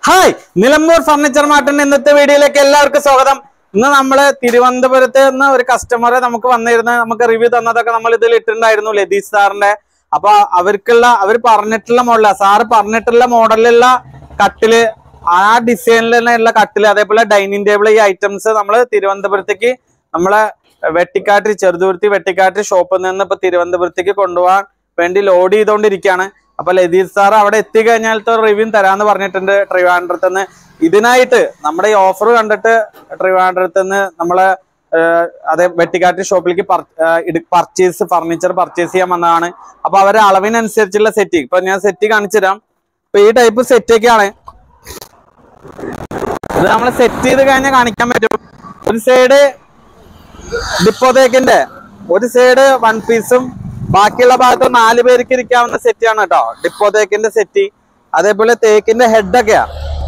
Hi Nilambur furniture മാർട്ടിന്റെ ഇന്നത്തെ വീഡിയോയിലേക്ക് എല്ലാവർക്കും സ്വാഗതം ഇന്ന് നമ്മള് തിരുവനന്തപുരത്ത് നിന്ന് ഒരു കസ്റ്റമറെ നമുക്ക് വന്നിരുന്ന നമുക്ക് റിവ്യൂ തന്നതൊക്കെ നമ്മൾ ഇതിൽ ഇട്ടിട്ടുണ്ടായിരുന്നു ലതീഷ് സാറിന്റെ അപ്പൊ അവർക്കുള്ള അവർ പറഞ്ഞിട്ടുള്ള മോഡല സാറ് പറഞ്ഞിട്ടുള്ള മോഡലിലുള്ള കട്ടില് ആ ഡിസൈനിൽ തന്നെയുള്ള കട്ടില് അതേപോലെ ഡൈനിങ് ടേബിൾ ഈ ഐറ്റംസ് നമ്മൾ തിരുവനന്തപുരത്തേക്ക് നമ്മളെ വെട്ടിക്കാട്ടിൽ ചെറുതുരുത്തി വെട്ടിക്കാട്ടിൽ ഷോപ്പിൽ നിന്ന് ഇപ്പൊ തിരുവനന്തപുരത്തേക്ക് കൊണ്ടുപോകാൻ വേണ്ടി ലോഡ് ചെയ്തുകൊണ്ടിരിക്കുകയാണ് അപ്പൊ ലതീഷ് സാർ അവിടെ എത്തിക്കഴിഞ്ഞാലത്തെ റിവ്യൂ തരാന്ന് പറഞ്ഞിട്ടുണ്ട് ട്രിവാൻഡ്രത്ത് നിന്ന് ഇതിനായിട്ട് നമ്മുടെ ഈ ഓഫർ കണ്ടിട്ട് ട്രിവാൻഡ്രത്ത് നിന്ന് നമ്മളെ ഏഹ്, അതെ വെട്ടിക്കാട്ടി ഷോപ്പിലേക്ക് പർച്ചേസ് ഫർണിച്ചർ പർച്ചേസ് ചെയ്യാൻ വന്നതാണ് അപ്പൊ അവരെ അളവിനനുസരിച്ചുള്ള സെറ്റ് ഇപ്പൊ ഞാൻ സെറ്റ് കാണിച്ചു തരാം ഇപ്പൊ ഈ ടൈപ്പ് സെറ്റ് ഒക്കെയാണ് ഇത് നമ്മൾ സെറ്റ് ചെയ്ത് കഴിഞ്ഞാൽ കാണിക്കാൻ പറ്റും ഒരു സൈഡ് ഡിപ്പോ തേക്കിന്റെ ഒരു സൈഡ് വൺ പീസും ബാക്കിയുള്ള ഭാഗത്ത് നാല് പേർക്ക് ഇരിക്കാവുന്ന സെറ്റ് ആണ് കേട്ടോ ഡിപ്പോ തേക്കിന്റെ സെറ്റ് അതേപോലെ തേക്കിന്റെ ഹെഡ് ഒക്കെയാ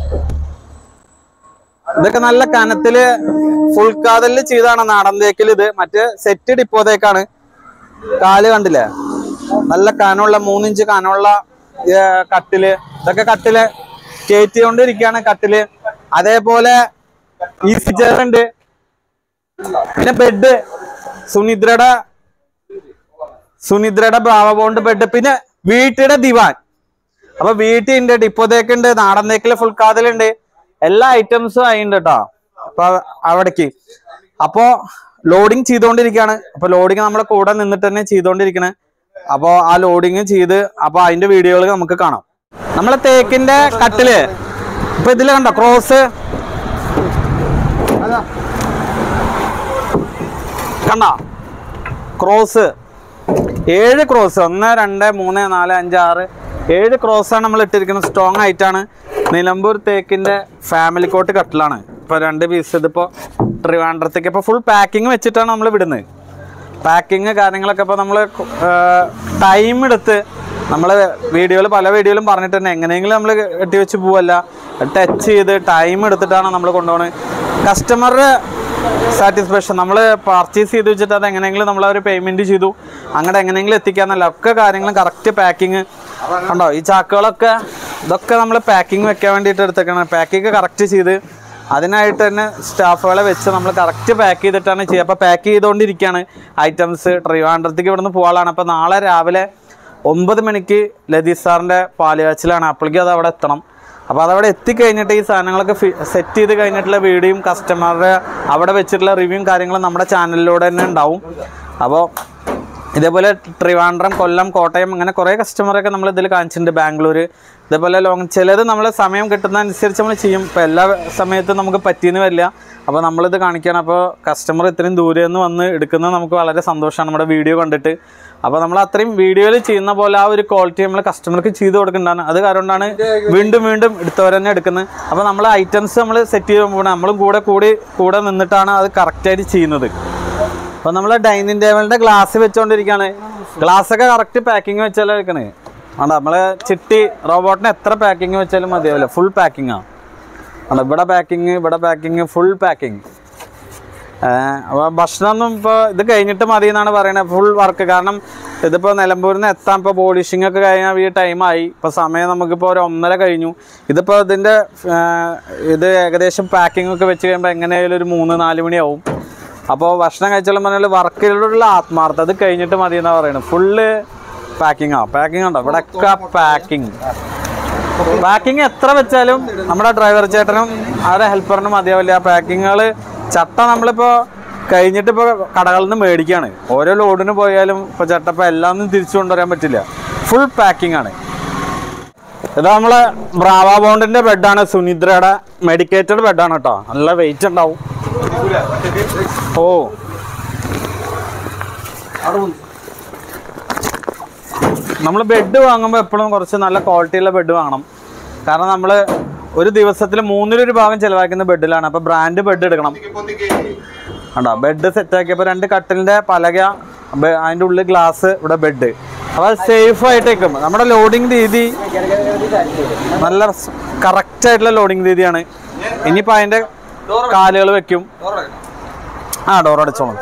ഇതൊക്കെ നല്ല കനത്തില് ഫുൾ കാതലില് ചെയ്താണ് നാടൻ തേക്കിൽ ഇത് മറ്റേ സെറ്റ് ഡിപ്പോ തേക്കാണ് കാല് കണ്ടില്ലേ നല്ല കനമുള്ള മൂന്നിഞ്ച് കനമുള്ള ഏ, കട്ടില് ഇതൊക്കെ കട്ടില് കയറ്റിക്കൊണ്ടിരിക്കുകയാണ് കട്ടില് അതേപോലെ ഈസി ചെയർ ഉണ്ട് പിന്നെ ബെഡ് സുനിദ്രയുടെ സുനിദ്രയുടെ ബ്രാവ ബോണ്ട് ബെഡ് പിന്നെ വീട്ടിയുടെ ദിവാൻ അപ്പൊ വീട്ടിണ്ട് ഡിപ്പോ തേക്കുണ്ട് നാടൻ തേക്കില് ഫുൾ കാതലുണ്ട് എല്ലാ ഐറ്റംസും ആയിണ്ട് കേട്ടോ അപ്പൊ അവിടേക്ക് അപ്പോ ലോഡിങ് ചെയ്തുകൊണ്ടിരിക്കുകയാണ് അപ്പൊ ലോഡിങ് നമ്മളെ കൂടെ നിന്നിട്ട് തന്നെ ചെയ്തുകൊണ്ടിരിക്കണേ അപ്പോ ആ ലോഡിങ് ചെയ്ത് അപ്പൊ അതിന്റെ വീഡിയോകൾ നമുക്ക് കാണാം നമ്മളെ തേക്കിന്റെ കട്ടില് ഇപ്പൊ ഇതില് കണ്ടോ ക്രോസ് കണ്ട ക്രോസ് ഏഴ് ക്രോസ് ഒന്ന് രണ്ട് മൂന്ന് നാല് അഞ്ച് ആറ് ഏഴ് ക്രോസ് ആണ് നമ്മൾ ഇട്ടിരിക്കുന്നത് സ്ട്രോങ് ആയിട്ടാണ് നിലമ്പൂർ തേക്കിന്റെ ഫാമിലി കോട്ട് കട്ടിലാണ് ഇപ്പൊ രണ്ട് പീസ് ഇതിപ്പോ ട്രിവാൻഡ്രത്തേക്ക് ഇപ്പൊ ഫുൾ പാക്കിങ് വെച്ചിട്ടാണ് നമ്മൾ വിടുന്നത് പാക്കിങ് കാര്യങ്ങളൊക്കെ ഇപ്പൊ നമ്മൾ ടൈം എടുത്ത് നമ്മൾ വീഡിയോയിൽ പല വീഡിയോയിലും പറഞ്ഞിട്ടുണ്ട് എങ്ങനെയെങ്കിലും നമ്മൾ കെട്ടി വെച്ച് പോവല്ല ടച്ച് ചെയ്ത് ടൈം എടുത്തിട്ടാണ് നമ്മൾ കൊണ്ടുപോകുന്നത് കസ്റ്റമറുടെ സാറ്റിസ്ഫാക്ഷൻ നമ്മൾ പർച്ചേസ് ചെയ്ത് വെച്ചിട്ട് അത് എങ്ങനെയെങ്കിലും നമ്മൾ അവർ പേയ്മെന്റ് ചെയ്തു അങ്ങനെ എങ്ങനെയെങ്കിലും എത്തിക്കാന്നല്ല ഒക്കെ കാര്യങ്ങളും കറക്റ്റ് പാക്കിങ് കണ്ടോ ഈ ചാക്കുകളൊക്കെ ഇതൊക്കെ നമ്മൾ പാക്കിങ് വെക്കാൻ വേണ്ടിയിട്ട് എടുത്തേക്കാണ് പാക്കിങ് കറക്റ്റ് ചെയ്ത് അതിനായിട്ട് തന്നെ സ്റ്റാഫുകളെ വെച്ച് നമ്മൾ കറക്റ്റ് പാക്ക് ചെയ്തിട്ടാണ് ചെയ്യുക അപ്പോൾ പാക്ക് ചെയ്തുകൊണ്ടിരിക്കുകയാണ് ഐറ്റംസ് ട്രിവാൻഡ്രത്തേക്ക് ഇവിടുന്ന് പോകാനാണ് അപ്പോൾ നാളെ രാവിലെ ഒമ്പത് മണിക്ക് ലതീഷ് സാറിൻ്റെ പാലുകാച്ചിലാണ് അപ്പോഴേക്കും അത് അവിടെ എത്തണം അപ്പോൾ അതവിടെ എത്തിക്കഴിഞ്ഞിട്ട് ഈ സാധനങ്ങളൊക്കെ സെറ്റ് ചെയ്ത് കഴിഞ്ഞിട്ടുള്ള വീഡിയോയും കസ്റ്റമറുടെ അവിടെ വെച്ചിട്ടുള്ള റിവ്യൂവും കാര്യങ്ങളും നമ്മുടെ ചാനലിലൂടെ തന്നെ ഉണ്ടാവും അപ്പോൾ ഇതേപോലെ ട്രിവാൻഡ്രം കൊല്ലം കോട്ടയം അങ്ങനെ കുറേ കസ്റ്റമറൊക്കെ നമ്മൾ ഇതിൽ കാണിച്ചിട്ടുണ്ട് ബാംഗ്ലൂർ ഇതേപോലെ ലോങ് ചിലത് നമ്മൾ സമയം കിട്ടുന്ന അനുസരിച്ച് നമ്മൾ ചെയ്യും ഇപ്പോൾ എല്ലാ സമയത്തും നമുക്ക് പറ്റിയെന്ന് വരില്ല അപ്പോൾ നമ്മളിത് കാണിക്കുകയാണ് അപ്പോൾ കസ്റ്റമർ ഇത്രയും ദൂരെ നിന്ന് വന്ന് എടുക്കുന്നത് നമുക്ക് വളരെ സന്തോഷമാണ് നമ്മുടെ വീഡിയോ കണ്ടിട്ട് അപ്പോൾ നമ്മൾ അത്രയും വീഡിയോയിൽ ചെയ്യുന്ന പോലെ ആ ഒരു ക്വാളിറ്റി നമ്മൾ കസ്റ്റമർക്ക് ചെയ്ത് കൊടുക്കേണ്ടതാണ് അത് കാരണമാണ് വീണ്ടും വീണ്ടും എടുത്തവർ തന്നെ എടുക്കുന്നത് അപ്പോൾ നമ്മൾ ഐറ്റംസ് നമ്മൾ സെറ്റ് ചെയ്യുമ്പോൾ നമ്മളും കൂടെ കൂടി കൂടെ നിന്നിട്ടാണ് അത് കറക്റ്റായിട്ട് ചെയ്യുന്നത് അപ്പൊ നമ്മള് ഡൈനിങ് ടേബിളിന്റെ ഗ്ലാസ് വെച്ചോണ്ടിരിക്കാണ് ഗ്ലാസ് ഒക്കെ കറക്റ്റ് പാക്കിങ് വെച്ചാലും എടുക്കണേ ആണ്ട നമ്മള് ചിട്ടി റോബോട്ടിന് എത്ര പാക്കിങ് വെച്ചാലും മതിയാവില്ല ഫുൾ പാക്കിംഗ് ആണ് ആണ്ട ഇവിടെ പാക്കിങ് ഇവിടെ പാക്കിങ് ഫുൾ പാക്കിങ് അപ്പൊ ഭക്ഷണമൊന്നും ഇപ്പൊ ഇത് കഴിഞ്ഞിട്ട് മതി എന്നാണ് പറയുന്നത് ഫുൾ വർക്ക് കാരണം ഇതിപ്പോ നിലമ്പൂരിൽ നിന്ന് എത്താൻ ഇപ്പൊ പോളിഷിംഗ് ഒക്കെ കഴിഞ്ഞാൽ ഈ ടൈമായി ഇപ്പൊ സമയം നമുക്കിപ്പോ ഒരു ഒന്നര കഴിഞ്ഞു ഇതിപ്പോ ഇതിന്റെ ആ, ഇത് ഏകദേശം പാക്കിംഗ് ഒക്കെ വെച്ച് കഴിയുമ്പോൾ എങ്ങനെയായാലും ഒരു മൂന്ന് നാല് മണിയാവും അപ്പോൾ ഭക്ഷണം കഴിച്ചാലും പറഞ്ഞാൽ വർക്കിലുള്ള ആത്മാർത്ഥത അത് കഴിഞ്ഞിട്ട് മതി എന്നാ പറയുന്നത് ഫുള്ള് പാക്കിംഗ് ആ പാക്കിംഗ് ഉണ്ടോ ഇവിടെ ഒക്കെ പാക്കിംഗ് പാക്കിംഗ് എത്ര വെച്ചാലും നമ്മുടെ ഡ്രൈവർ ചേട്ടനും അവരുടെ ഹെൽപ്പറിനും മതിയാവില്ല ആ പാക്കിങ്ങുകൾ ചട്ട നമ്മളിപ്പോ കഴിഞ്ഞിട്ട് ഇപ്പോൾ കടകളിൽ നിന്ന് മേടിക്കുകയാണ് ഓരോ ലോഡിന് പോയാലും ഇപ്പോൾ ചട്ട ഇപ്പോൾ എല്ലാം ഒന്നും തിരിച്ചു കൊണ്ടുവരാൻ പറ്റില്ല ഫുൾ പാക്കിംഗ് ആണ് ഇത് നമ്മളെ ബ്രാവ ബോണ്ടിന്റെ ബെഡാണ് സുനിദ്രയുടെ മെഡിക്കേറ്റഡ് ബെഡാണ് കേട്ടോ നല്ല വെയിറ്റ് ഉണ്ടാവും ഓ നമ്മൾ ബെഡ് വാങ്ങുമ്പോൾ എപ്പോഴും കുറച്ച് നല്ല ക്വാളിറ്റിയുള്ള ബെഡ് വാങ്ങണം കാരണം നമ്മൾ ഒരു ദിവസത്തിൽ മൂന്നിലൊരു ഭാഗം ചിലവാക്കുന്ന ബെഡിലാണ് അപ്പോൾ ബ്രാൻഡ് ബെഡ് എടുക്കണം കണ്ടോ ബെഡ് സെറ്റ് ആക്കിയപ്പോൾ രണ്ട് കട്ടിലിന്റെ പലക ബെ- അതിന്റെ ഉള്ളിൽ ഗ്ലാസ് ഇവിടെ ബെഡ് അപ്പോൾ അത് സേഫ് ആയിട്ട് വെക്കും നമ്മുടെ ലോഡിങ് രീതി നല്ല കറക്റ്റ് ആയിട്ടുള്ള ലോഡിങ് രീതിയാണ് ഇനിയിപ്പോൾ അതിന്റെ കാലുകൾ വെക്കും ആ ഡോർ അടച്ചോളാം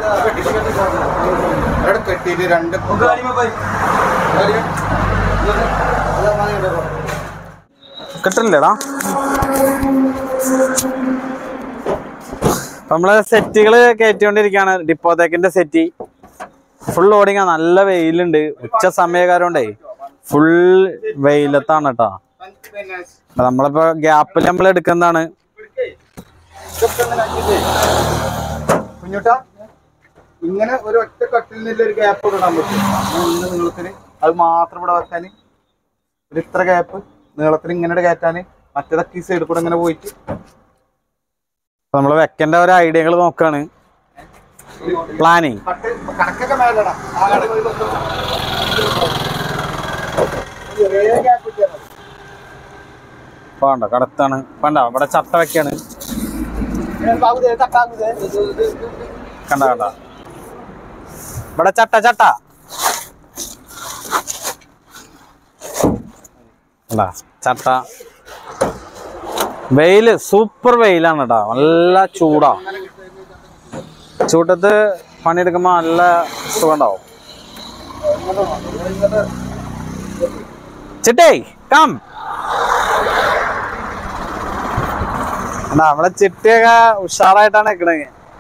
അവിടെ കെട്ടിയിട്ട് രണ്ട് കിട്ടില്ലടാ നമ്മള് സെറ്റുകള് കയറ്റിക്കൊണ്ടിരിക്കുകയാണ് ഡിപ്പോത്തേക്കിന്റെ സെറ്റ് ഫുൾ ഓടിങ്ങാ നല്ല വെയിലുണ്ട് ഉച്ച സമയക്കാരോണ്ടേ ഫുൾ വെയിലത്താണ് കേട്ടോ അപ്പൊ നമ്മളിപ്പോ ഗ്യാപ്പിൽ നമ്മൾ എടുക്കുന്നതാണ് കുഞ്ഞുട്ടാ ഇങ്ങനെ ഒരു ഒറ്റ കട്ടിൽ നിന്നുള്ള ഒരു ഗ്യാപ്പ് ഇടാൻ പറ്റും അങ്ങനെ ഇങ്ങനെ നീളത്തിന് അത് മാത്രം ഇവിടെ വെക്കാന് ഒരു ഇത്ര ഗ്യാപ്പ് നീളത്തിന് ഇങ്ങനെ കയറ്റാന് മറ്റേതൊക്കെ ഈ സൈഡിൽ കൂടെ ഇങ്ങനെ പോയിട്ട് അപ്പൊ നമ്മള് വെക്കേണ്ട ഒരു ഐഡിയകൾ നോക്കാണ് പ്ലാനിങ് കട്ട് കണക്കൊക്കെ മേലടാ ആ കണക്ക് പോയി തൊട്ട് ചെറിയ ഗ്യാപ്പ് കിട്ടിയാൽ മതി വേണ്ട കടത്താണ് വേണ്ട ഇവിടെ ചട്ട വെക്കാണ് ബാബുദേ തട്ടാബുദേ കണ്ട കണ്ട ഇവിടെ ചട്ട ചട്ട കണ്ടാ, ചട്ട വെയില് സൂപ്പർ വെയിലാണ് കേട്ടോ നല്ല ചൂടാ ചൂട്ടത്ത് പണിയെടുക്കുമ്പോ നല്ല സുഖം ഉണ്ടാവും ചിട്ടേ കം കണ്ടാ, നമ്മളെ ചിട്ടിയൊക്കെ ഉഷാറായിട്ടാണ് നിക്കണേ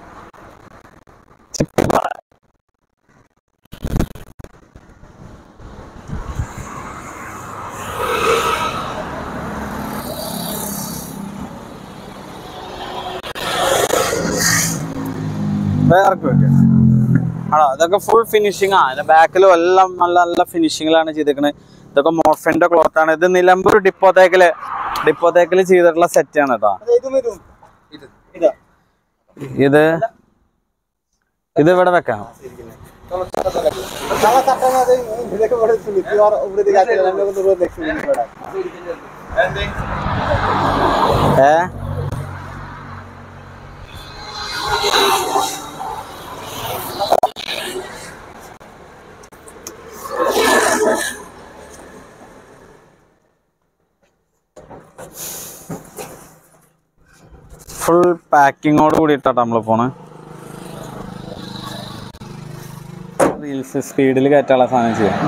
വേറെ ആണോ ഇതൊക്കെ ഫുൾ ഫിനിഷിംഗ് ആ അതിന്റെ ബാക്കിലും എല്ലാം നല്ല നല്ല ഫിനിഷിങ്ങിലാണ് ചെയ്തേക്കണത് ഇതൊക്കെ മോർഫിന്റെ ക്ലോത്ത് ആണ് ഇത് നിലമ്പൂർ ഡിപ്പോത്തേക്കില് ഡിപ്പോത്തേക്കില് ചെയ്തിട്ടുള്ള സെറ്റ് ആണ് കേട്ടോ ഇതും ഇതും ഇത് ഇതാ ഇത് ഇത് ഇവിടെ വെക്കാം നമ്മളെ തട്ടാനത് ഇതൊക്കെ ഇവിടെ മിക്കവാറും ഇവിടെ ഇത് കാട്ടില്ല നമുക്ക് നൂറ് ലക്ഷം ഇവിടെ ഏ ഫുൾ പാക്കിങ്ങോട് കൂടിയിട്ടാണ് നമ്മൾ പോണ് റീൽസ് സ്പീഡിൽ കയറ്റാനുള്ള സാധനം ചെയ്യാം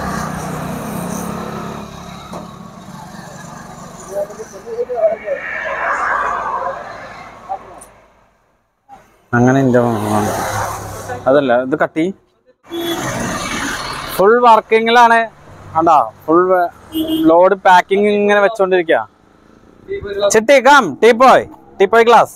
അങ്ങനെ എൻ്റെ മകനാണ്. അതല്ല ഇത് കട്ടി ഫുൾ വർക്കിങ്ങിലാണ് കണ്ടാ ഫുൾ ലോഡ് പാക്കിങ് ഇങ്ങനെ വെച്ചോണ്ടിരിക്കുക ചിട്ടി കം ടീപ്പോയ് ടീപ്പോയ് ഗ്ലാസ്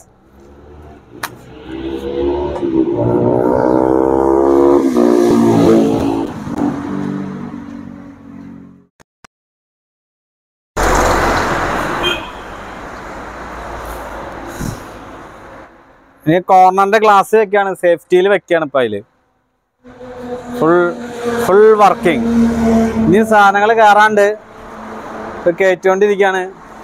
ഇനി കോർണറിന്റെ ഗ്ലാസ് വെക്കാണ് സേഫ്റ്റിയിൽ വെക്കാണ് ഇപ്പൊ അതില് ഫുൾ ഫുൾ വർക്കിംഗ് ഇനി സാധനങ്ങൾ കയറാണ്ട് ഇപ്പൊ കയറ്റിക്കൊണ്ടിരിക്കാണ്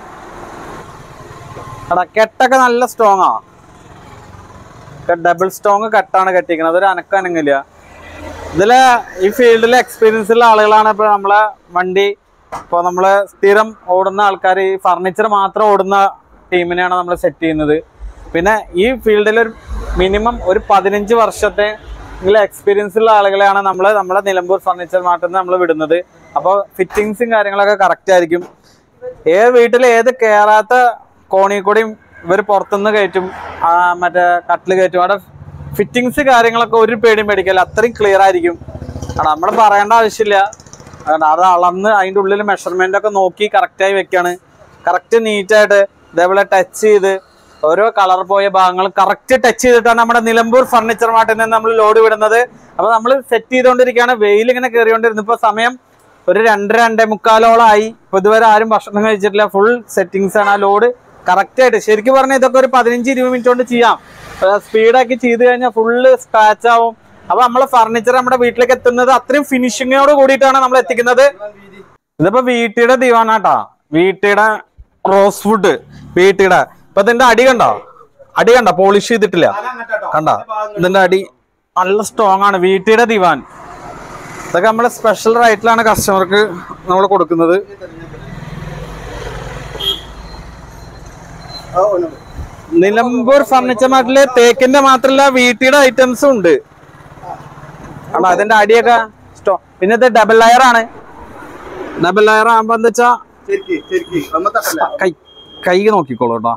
എടാ കെട്ടൊക്കെ നല്ല സ്ട്രോങ് ആ ഡബിൾ സ്ട്രോങ് കെട്ടാണ് കെട്ടിക്കുന്നത് ഒരു അനക്കം അനങ്ങില്ല ഇതില് ഈ ഫീൽഡിൽ എക്സ്പീരിയൻസ് ഉള്ള ആളുകളാണ് ഇപ്പൊ നമ്മളെ വണ്ടി ഇപ്പൊ നമ്മള് സ്ഥിരം ഓടുന്ന ആൾക്കാർ ഈ ഫർണിച്ചർ മാത്രം ഓടുന്ന ടീമിനെയാണ് നമ്മൾ സെറ്റ് ചെയ്യുന്നത് പിന്നെ ഈ ഫീൽഡിൽ ഒരു മിനിമം ഒരു പതിനഞ്ച് വർഷത്തെ എക്സ്പീരിയൻസ് ഉള്ള ആളുകളെയാണ് നമ്മൾ നമ്മളെ നിലമ്പൂർ ഫർണിച്ചർ മാർട്ടിൽ നിന്ന് നമ്മൾ വിടുന്നത് അപ്പോൾ ഫിറ്റിങ്സും കാര്യങ്ങളൊക്കെ കറക്റ്റ് ആയിരിക്കും ഏത് വീട്ടിൽ ഏത് കയറാത്ത കോണി കൂടിയും ഇവർ പുറത്തുനിന്ന് കയറ്റും ആ മറ്റേ കട്ടിൽ കയറ്റും അവിടെ ഫിറ്റിങ്സ് കാര്യങ്ങളൊക്കെ ഒരു പേടിയും പേടിക്കില്ല അത്രയും ക്ലിയർ ആയിരിക്കും നമ്മൾ പറയേണ്ട ആവശ്യമില്ല കാരണം അത് അളന്ന് അതിൻ്റെ ഉള്ളിൽ മെഷർമെന്റ് ഒക്കെ നോക്കി കറക്റ്റായി വെക്കാണ് കറക്റ്റ് നീറ്റായിട്ട് ഇതേപോലെ ടച്ച് ചെയ്ത് ഓരോ കളർ പോയ ഭാഗങ്ങൾ കറക്റ്റ് ടച്ച് ചെയ്തിട്ടാണ് നമ്മുടെ നിലമ്പൂർ ഫർണിച്ചർ മാർട്ടിൽ നിന്ന് നമ്മൾ ലോഡ് വിടുന്നത് അപ്പൊ നമ്മൾ സെറ്റ് ചെയ്തുകൊണ്ടിരിക്കുകയാണ് വെയിൽ ഇങ്ങനെ കയറിക്കൊണ്ടിരുന്നു ഇപ്പൊ സമയം ഒരു രണ്ട് രണ്ടേ മുക്കാലോളായി ഇപ്പൊ ഇതുവരെ ആരും ഭക്ഷണം കഴിച്ചിട്ടില്ല ഫുൾ സെറ്റിങ്സ് ആണ് ആ ലോഡ് കറക്റ്റ് ആയിട്ട് ശരിക്കും പറഞ്ഞാൽ ഇതൊക്കെ ഒരു പതിനഞ്ച് ഇരുപത് മിനിറ്റ് കൊണ്ട് ചെയ്യാം സ്പീഡാക്കി ചെയ്ത് കഴിഞ്ഞാൽ ഫുള്ള് സ്ക്രാച്ച് ആവും അപ്പൊ നമ്മളെ ഫർണിച്ചർ നമ്മുടെ വീട്ടിലേക്ക് എത്തുന്നത് അത്രയും ഫിനിഷിങ്ങോട് കൂടിയിട്ടാണ് നമ്മൾ എത്തിക്കുന്നത് ഇതിപ്പോ വീട്ടിയുടെ ദിവാനാട്ടാ വീട്ടിയുടെ റോസ് വുഡ് വീട്ടിയുടെ ഇപ്പൊ ഇതിന്റെ അടി കണ്ടോ അടി കണ്ടോ പോളിഷ് ചെയ്തിട്ടില്ല കണ്ട ഇതിന്റെ അടി നല്ല സ്ട്രോങ് ആണ് വീട്ടിയുടെ ദിവാൻ ഇതൊക്കെ നമ്മൾ സ്പെഷ്യൽ റേറ്റിലാണ് കസ്റ്റമർക്ക് നമ്മൾ കൊടുക്കുന്നത് ആ ഒന്നും നിലമ്പൂർ ഫർണിച്ചർ മാർട്ടില് തേക്കിന്റെ മാത്രല്ല വീട്ടിയുടെ ഐറ്റംസും ഉണ്ട് കണ്ടോ അതിന്റെ അടിയൊക്കെ സ്റ്റോ പിന്നെ ഇത് ഡബിൾ ലെയർ ആണ് ഡബിൾ ലെയർ ആകുമ്പോ എന്താ വെച്ചാ ശരിക്ക് ശരിക്ക് നമ്മ തട്ടല്ല കൈ കൈ നോക്കിക്കോളൂ കേട്ടോ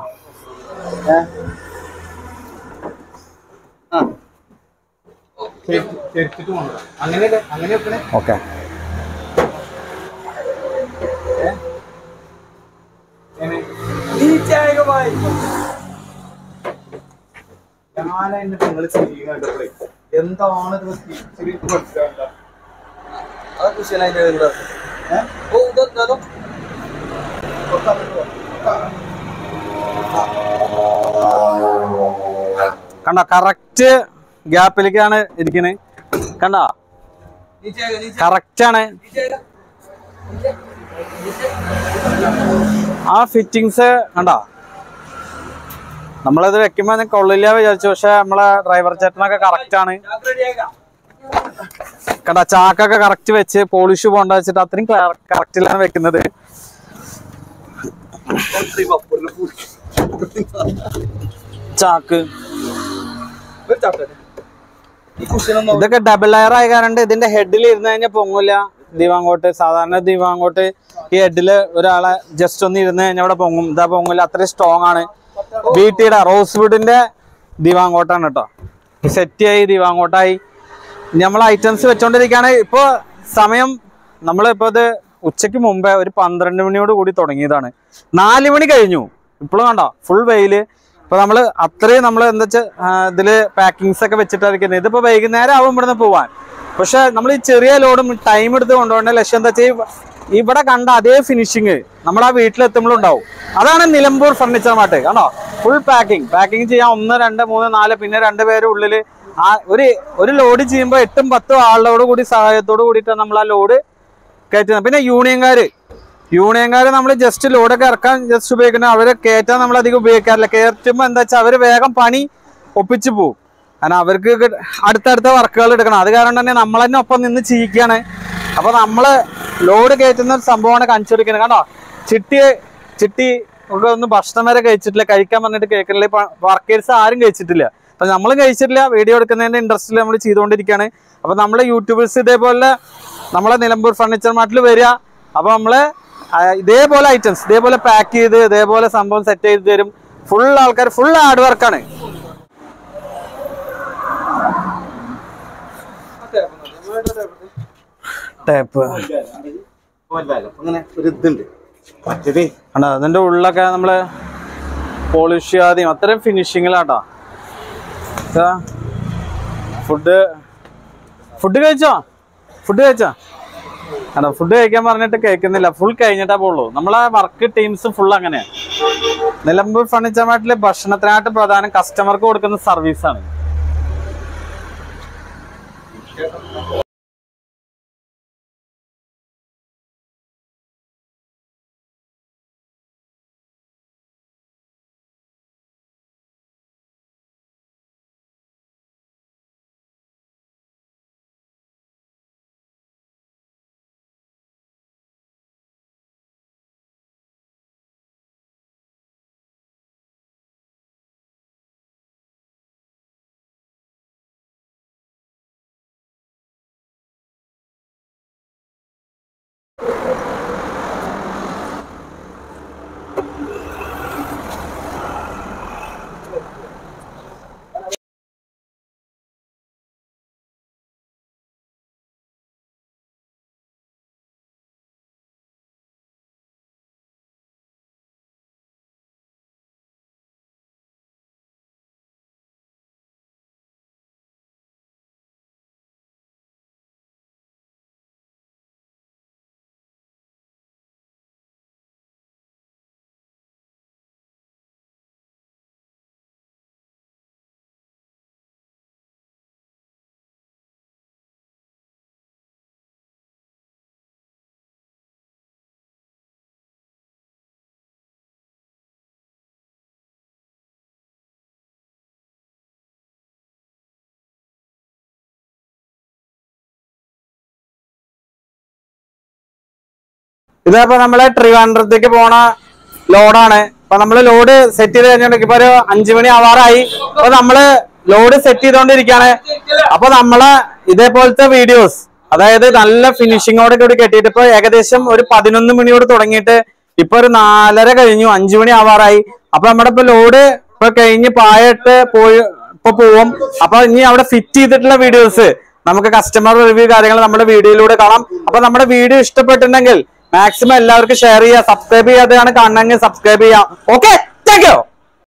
ആ ശരി- ശരിച്ചിട്ട് കൊണ്ടുവാ. അങ്ങനെ അങ്ങനെ വെക്കണേ ഓക്കെ ഞാനെന്നെ നിങ്ങൾ ചെയ്യുന്ന കണ്ടപ്പോഴേ എന്താണ് ഇത് തിരിച്ച് മനസ്സിലാവില്ല ഏ? കുറച്ച് അങ്ങോട്ട് പോ. കണ്ട കറക്റ്റ് ഗ്യാപ്പിലേക്കാണ് ഇരിക്കുന്നത് കണ്ട കറക്റ്റ് ആണ് ആ ഫിറ്റിങ്സ് കണ്ട നമ്മളത് വെക്കുമ്പോ കൊള്ളില്ല വിചാരിച്ചു പക്ഷെ നമ്മളെ ഡ്രൈവർ ചേട്ടനൊക്കെ കറക്റ്റ് ആണ് കണ്ട ചാക്കൊക്കെ കറക്റ്റ് വെച്ച് പോളിഷ് പോണ്ട വെച്ചിട്ട് അത്രയും കറക്റ്റിലാണ് വെക്കുന്നത് ചാക്ക് ഒരു ചാപ്റ്റർ ഈ കുഷ്യനൊന്നും ഇതൊക്കെ ഡബിൾ ലെയർ ആയ കാരണം ഇതിന്റെ ഹെഡിൽ ഇരുന്ന് കഴിഞ്ഞാൽ പൊങ്ങൂല ദീവാങ്കോട്ട് സാധാരണ ദീവാങ്കോട്ട് ഈ ഹെഡില് ഒരാളെ ജസ്റ്റ് ഒന്ന് ഇരുന്ന് കഴിഞ്ഞാൽ അവിടെ പൊങ്ങും ഇതാ പൊങ്ങൂല അത്രയും സ്ട്രോങ് ആണ് ബി ടിയുടെ റോസ് വുഡിന്റെ ദീവാങ്കോട്ടാണ് കേട്ടോ സെറ്റ് ആയി ദീവാങ്കോട്ടായി നമ്മൾ ഐറ്റംസ് വെച്ചോണ്ടിരിക്കുകയാണ് ഇപ്പൊ സമയം നമ്മളിപ്പോ ഇത് ഉച്ചയ്ക്ക് മുമ്പേ ഒരു പന്ത്രണ്ട് മണിയോട് കൂടി തുടങ്ങിയതാണ് നാല് മണി കഴിഞ്ഞു ഇപ്പോഴും കണ്ടോ ഫുൾ വെയില് ഇപ്പൊ നമ്മള് അത്രയും നമ്മൾ എന്താ വെച്ചാൽ ഇതില് പാക്കിങ്സ് ഒക്കെ വെച്ചിട്ടായിരിക്കുന്നത് ഇതിപ്പോ വൈകുന്നേരം ആവും ഇവിടുന്ന് പോവാൻ പക്ഷെ നമ്മൾ ഈ ചെറിയ ലോഡും ടൈം എടുത്ത് കൊണ്ടുപോകേണ്ട ലക്ഷ്യം എന്താ വെച്ചാൽ ഇവിടെ കണ്ട അതേ ഫിനിഷിങ് നമ്മൾ ആ വീട്ടിലെത്തുമ്പോഴും ഉണ്ടാവും അതാണ് നിലമ്പൂർ ഫർണിച്ചർ മാർട്ട് കണ്ടോ ഫുൾ പാക്കിംഗ് പാക്കിംഗ് ചെയ്യാൻ ഒന്ന് രണ്ട് മൂന്ന് നാല് പിന്നെ രണ്ട് പേര് ഉള്ളില് ആ ഒരു ഒരു ലോഡ് ചെയ്യുമ്പോൾ എട്ടും പത്തും ആളുകളോട് കൂടി സഹായത്തോട് കൂടിയിട്ടാണ് നമ്മൾ ആ ലോഡ് കയറ്റുന്നത് പിന്നെ യൂണിയൻകാര് യൂണിയൻകാര് നമ്മൾ ജസ്റ്റ് ലോഡൊക്കെ ഇറക്കാൻ ജസ്റ്റ് ഉപയോഗിക്കുന്നത് അവരെ കയറ്റാൻ നമ്മൾ അധികം ഉപയോഗിക്കാറില്ല കയറ്റുമ്പോൾ എന്താ വെച്ചാൽ അവർ വേഗം പണി ഒപ്പിച്ചു പോകും കാരണം അവർക്ക് കിട്ട- അടുത്തടുത്ത വർക്കുകൾ എടുക്കണം അത് കാരണം തന്നെ നമ്മൾ തന്നെ ഒപ്പം നിന്ന് ചെയ്യിക്കുകയാണ് അപ്പൊ നമ്മള് ലോഡ് കയറ്റുന്ന ഒരു സംഭവമാണ് കാണിച്ചുകൊടുക്കുന്നത് കണ്ടോ ചിട്ടി ചിട്ടി ഒക്കെ ഒന്നും ഭക്ഷണം വരെ കഴിച്ചിട്ടില്ല കഴിക്കാൻ പറഞ്ഞിട്ട് കേൾക്കുന്നില്ല വർക്കേഴ്സ് ആരും കഴിച്ചിട്ടില്ല അപ്പൊ നമ്മളും കഴിച്ചിട്ടില്ല വീഡിയോ എടുക്കുന്നതിന്റെ ഇൻട്രസ്റ്റിൽ നമ്മൾ ചെയ്തുകൊണ്ടിരിക്കുകയാണ് അപ്പൊ നമ്മളെ യൂട്യൂബേഴ്സ് ഇതേപോലെ നമ്മളെ നിലമ്പൂർ ഫർണിച്ചർ മാർട്ടിൽ വരിക അപ്പൊ നമ്മള് ആ, ഇതേപോലെ ഐറ്റംസ് ഇതേപോലെ പാക്ക് ചെയ്ത് ഇതേപോലെ സംഭവം സെറ്റ് ചെയ്ത് തരും ഫുൾ ആൾക്കാർ ഫുൾ ഹാർഡ് വർക്കാണ് ടേപ്പ് അങ്ങനെ ഒരു ഇതുണ്ട് മറ്റേതേ ആണ് അതിന്റെ ഉള്ളിലൊക്കെ നമ്മള് പോളിഷ് ചെയ്യാതെയും അത്രയും ഫിനിഷിങ്ങിലാട്ടോ ഫുഡ് ഫുഡ് കഴിച്ചോ ഫുഡ് കഴിച്ചോ ആണോ ഫുഡ് കഴിക്കാൻ പറഞ്ഞിട്ട് കേൾക്കുന്നില്ല ഫുൾ കഴിഞ്ഞിട്ടാ പോളൂ നമ്മളെ വർക്ക് ടീംസ് ഫുൾ അങ്ങനെയാണ് നിലമ്പൂർ ഫർണിച്ചർ മാർട്ടില് ഭക്ഷണത്തിനായിട്ട് പ്രധാനം കസ്റ്റമർക്ക് കൊടുക്കുന്ന സർവീസാണ് ഇതിപ്പോ നമ്മള് ട്രിവാൻഡ്രത്തേക്ക് പോണ ലോഡാണ് അപ്പൊ നമ്മള് ലോഡ് സെറ്റ് ചെയ്ത് കഴിഞ്ഞിട്ടുണ്ടെങ്കിൽ ഇപ്പൊ ഒരു അഞ്ചു മണി ആവാറായി അപ്പൊ നമ്മള് ലോഡ് സെറ്റ് ചെയ്തോണ്ടിരിക്കാണ് അപ്പൊ നമ്മളെ ഇതേപോലത്തെ വീഡിയോസ് അതായത് നല്ല ഫിനിഷിങ്ങോടെ കൂടി കെട്ടിയിട്ട് ഇപ്പൊ ഏകദേശം ഒരു പതിനൊന്ന് മണിയോട് തുടങ്ങിയിട്ട് ഇപ്പൊ ഒരു നാലര കഴിഞ്ഞു അഞ്ചു മണി ആവാറായി അപ്പൊ നമ്മുടെ ഇപ്പൊ ലോഡ് ഇപ്പൊ കഴിഞ്ഞ് പായിട്ട് പോയി ഇപ്പൊ പോവും അപ്പൊ ഇനി അവിടെ ഫിറ്റ് ചെയ്തിട്ടുള്ള വീഡിയോസ് നമുക്ക് കസ്റ്റമർ റിവ്യൂ കാര്യങ്ങൾ നമ്മുടെ വീഡിയോയിലൂടെ കാണാം അപ്പൊ നമ്മുടെ വീഡിയോ ഇഷ്ടപ്പെട്ടിട്ടുണ്ടെങ്കിൽ മാക്സിമം എല്ലാവർക്കും ഷെയർ ചെയ്യുക സബ്സ്ക്രൈബ് ചെയ്യാതെയാണ് കാണണമെങ്കിൽ സബ്സ്ക്രൈബ് ചെയ്യാം ഓക്കെ താങ്ക് യു